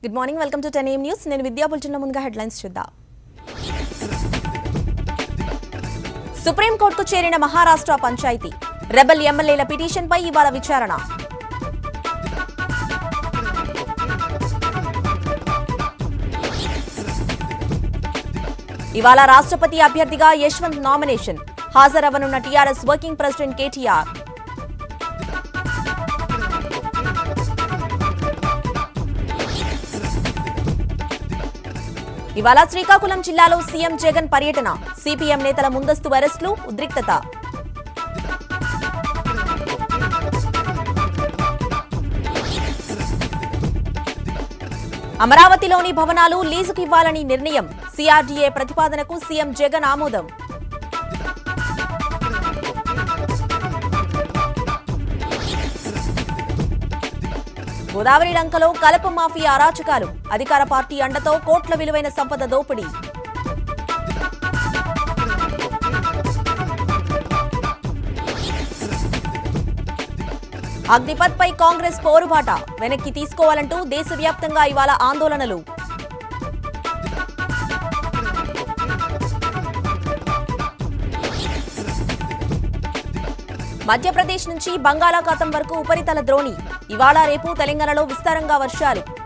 good morning welcome to ten ఏం news నేను విద్యా బులెటిన్లో ముందుగా హెడ్లైన్స్ చూద్దాం సుప్రీంకోర్టుకు చేరిన మహారాష్ట్ర పంచాయతీ రెబల్ ఎమ్మెల్యేల పిటిషన్పై ఇవాళ విచారణ ఇవాళ రాష్ట్రపతి అభ్యర్థిగా యశ్వంత్ నామినేషన్ హాజరవ్వనున్న టీఆర్ఎస్ వర్కింగ్ ప్రెసిడెంట్ కేటీఆర్ ఇవాళ శ్రీకాకుళం జిల్లాలో సీఎం జగన్ పర్యటన సిపిఎం నేతల ముందస్తు అరెస్టులు ఉద్రిక్తత అమరావతిలోని భవనాలు లీజుకు ఇవ్వాలని నిర్ణయం సిఆర్డీఏ ప్రతిపాదనకు సీఎం జగన్ ఆమోదం గోదావరి లంకలో కలప మాఫియా అరాచకాలు అధికార పార్టీ అండతో కోట్ల విలువైన సంపద దోపిడీ అగ్నిపథ్ పై కాంగ్రెస్ పోరుబాట వెనక్కి తీసుకోవాలంటూ దేశవ్యాప్తంగా ఇవాళ ఆందోళనలు మధ్యప్రదేశ్ నుంచి బంగాళాఖాతం వరకు ఉపరితల ద్రోణి ఇవాళ రేపు తెలంగాణలో విస్తారంగా వర్షాలు